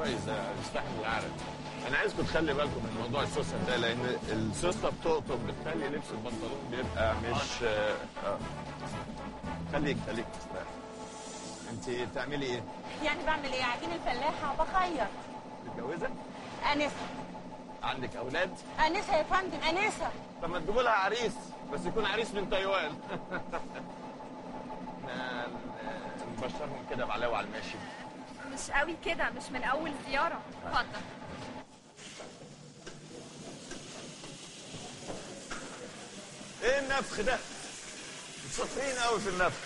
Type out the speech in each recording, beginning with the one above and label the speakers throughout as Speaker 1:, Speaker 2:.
Speaker 1: كويس ده يستحمل العرق انا عايزكم تخلي بالكم من موضوع السوسه ده لان السوسه بتقطم بتخلي لبس البنطلون بيبقى مش آه، آه. خليك خليك تستريح. انت بتعملي ايه؟
Speaker 2: يعني بعمل ايه عجين الفلاحه بخير
Speaker 1: متجوزه؟
Speaker 2: انسه
Speaker 1: عندك اولاد؟
Speaker 2: انسه يا فندم انسه
Speaker 1: طب ما تجيبوا لها عريس بس يكون عريس من تايوان احنا ن- نبشرهم كده بعلاوه على الماشي
Speaker 3: مش قوي كده مش من اول زياره اتفضل
Speaker 1: ايه النفخ ده؟ شاطرين قوي في النفخ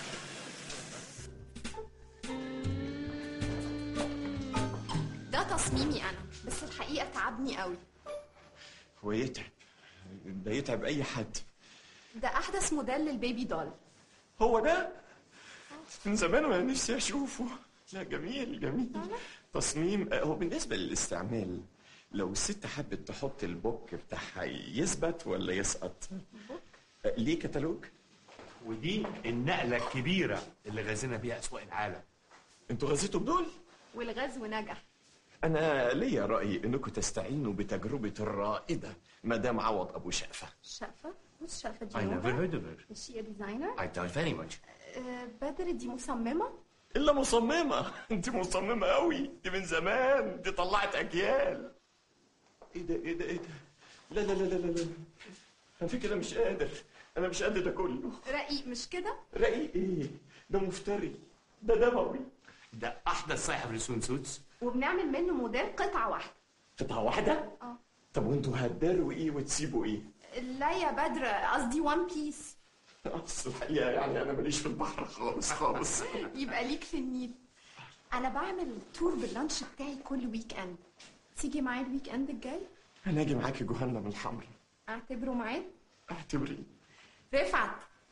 Speaker 4: ده تصميمي انا بس الحقيقه تعبني قوي
Speaker 5: هو يتعب ده يتعب اي حد
Speaker 4: ده احدث موديل للبيبي دول
Speaker 5: هو ده من زمان وانا نفسي اشوفه لا جميل جميل تصميم آه، هو بالنسبه للاستعمال لو الست حبت تحط البوك بتاعها يثبت ولا يسقط آه، ليه كتالوج
Speaker 6: ودي النقلة الكبيرة اللي غازينا بيها أسواق العالم
Speaker 5: انتوا غزيتوا بدول
Speaker 4: والغزو نجح
Speaker 5: انا ليا راي انكم تستعينوا بتجربه الرائده مدام عوض ابو شقفه
Speaker 4: شقفه مش شقفه
Speaker 6: I never
Speaker 4: جينوفا
Speaker 6: heard of her.
Speaker 4: is she a designer
Speaker 6: I doubt very much.
Speaker 4: آه، بدر دي مصممه
Speaker 5: الا مصممه انت مصممه قوي دي من زمان دي طلعت اجيال ايه ده ايه ده ايه ده لا لا لا لا لا لا انا في كده مش قادر انا مش قادر ده كله
Speaker 4: رقيق مش كده
Speaker 5: رقيق ايه ده مفتري ده دموي
Speaker 6: ده أحدث صاحب رسوم سوتس
Speaker 4: وبنعمل منه موديل قطعه واحده
Speaker 5: قطعه واحده
Speaker 4: اه
Speaker 5: طب وانتوا هتداروا ايه وتسيبوا ايه
Speaker 4: لا يا بدر قصدي وان بيس
Speaker 5: اصل الحقيقه يعني انا ماليش في البحر خالص خالص
Speaker 4: يبقى ليك في النيل انا بعمل تور باللانش بتاعي كل ويك اند تيجي معايا الويك اند الجاي
Speaker 5: انا اجي معاكي جهنم الحمراء
Speaker 4: اعتبره معاك
Speaker 5: اعتبري
Speaker 4: رفعت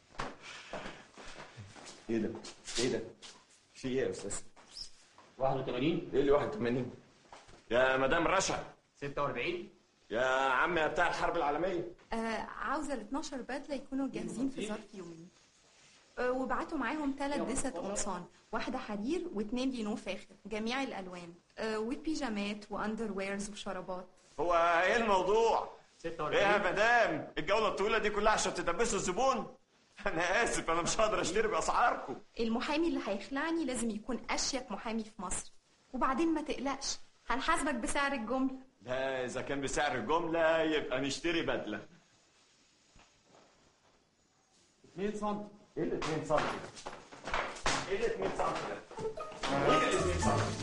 Speaker 5: ايه ده ايه ده في ايه يا استاذ
Speaker 6: 81
Speaker 5: ايه اللي 81 يا مدام رشا
Speaker 6: 46
Speaker 5: يا عم يا بتاع الحرب العالميه
Speaker 4: آه عاوزه ال 12 بدله يكونوا جاهزين في ظرف يومين آه وبعتوا معاهم ثلاث دست قمصان واحده حرير واثنين لينو فاخر جميع الالوان آه وبيجامات واندر ويرز وشرابات
Speaker 5: هو ايه الموضوع ايه يا
Speaker 6: 46
Speaker 5: مدام الجوله الطويله دي كلها عشان تدبسوا الزبون انا اسف انا مش هقدر اشتري باسعاركم
Speaker 4: المحامي اللي هيخلعني لازم يكون اشيك محامي في مصر وبعدين ما تقلقش هنحاسبك بسعر الجمله
Speaker 5: لا اذا كان بسعر الجمله يبقى نشتري بدله
Speaker 6: 2 سم
Speaker 5: ايه ال 2 سم ايه ال 2 سم ده؟ ايه ال 2 سم